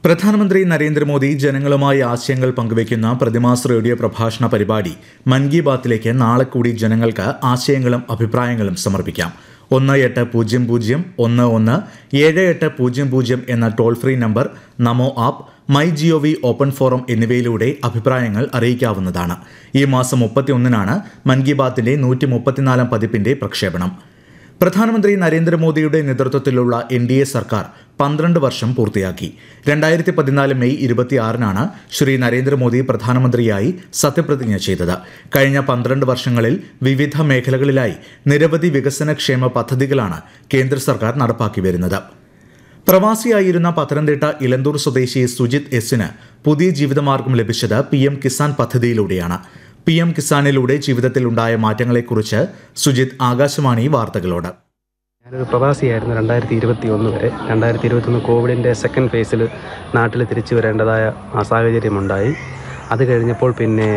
പ്രധാനമന്ത്രി നരേന്ദ്രമോദി ജനങ്ങളുമായി ആശയങ്ങൾ പങ്കുവയ്ക്കുന്ന പ്രതിമാസ റേഡിയോ പ്രഭാഷണ പരിപാടി മൻ കി ബാത്തിലേക്ക് നാളെ കൂടി ജനങ്ങൾക്ക് ആശയങ്ങളും അഭിപ്രായങ്ങളും സമർപ്പിക്കാം ഒന്ന് എട്ട് പൂജ്യം പൂജ്യം ഒന്ന് ഒന്ന് ഏഴ് എട്ട് പൂജ്യം പൂജ്യം എന്ന toll free number NaMo app my G O V open forum എന്നിവയിലൂടെ അഭിപ്രായങ്ങൾ അറിയിക്കാവുന്നതാണ് ഈ മാസം മുപ്പത്തിയൊന്നിനാണ് മൻ കി ബാത്തിന്റെ നൂറ്റി മുപ്പത്തിനാലാം പതിപ്പിന്റെ പ്രക്ഷേപണം പ്രധാനമന്ത്രി നരേന്ദ്രമോദിയുടെ നേതൃത്വത്തിലുള്ള എൻ ഡി എ സർക്കാർ പന്ത്രണ്ട് വർഷം പൂർത്തിയാക്കി രണ്ടായിരത്തി പതിനാല് മെയ് ഇരുപത്തിയാറിനാണ് ശ്രീ നരേന്ദ്രമോദി പ്രധാനമന്ത്രിയായി സത്യപ്രതിജ്ഞ ചെയ്തത് കഴിഞ്ഞ പന്ത്രണ്ട് വർഷങ്ങളിൽ വിവിധ മേഖലകളിലായി നിരവധി വികസനക്ഷേമ പദ്ധതികളാണ് കേന്ദ്ര സർക്കാർ നടപ്പാക്കി വരുന്നത് പ്രവാസിയായിരുന്ന പത്തനംതിട്ട ഇലന്തൂർ സ്വദേശി സുജിത് എസിന് പുതിയ ജീവിതമാർഗം ലഭിച്ചത് പി എം കിസാൻ പദ്ധതിയിലൂടെയാണ് പി എം കിസാനിലൂടെ ജീവിതത്തിലുണ്ടായ മാറ്റങ്ങളെക്കുറിച്ച് സുജിത് ആകാശവാണി വാർത്തകളോട് ഞാനൊരു പ്രവാസിയായിരുന്നു രണ്ടായിരത്തി ഇരുപത്തി ഒന്ന് വരെ രണ്ടായിരത്തി ഇരുപത്തൊന്ന് കോവിഡിൻ്റെ സെക്കൻഡ് ഫേസിൽ നാട്ടിൽ തിരിച്ചു വരേണ്ടതായ ആ സാഹചര്യമുണ്ടായി അത് കഴിഞ്ഞപ്പോൾ പിന്നെ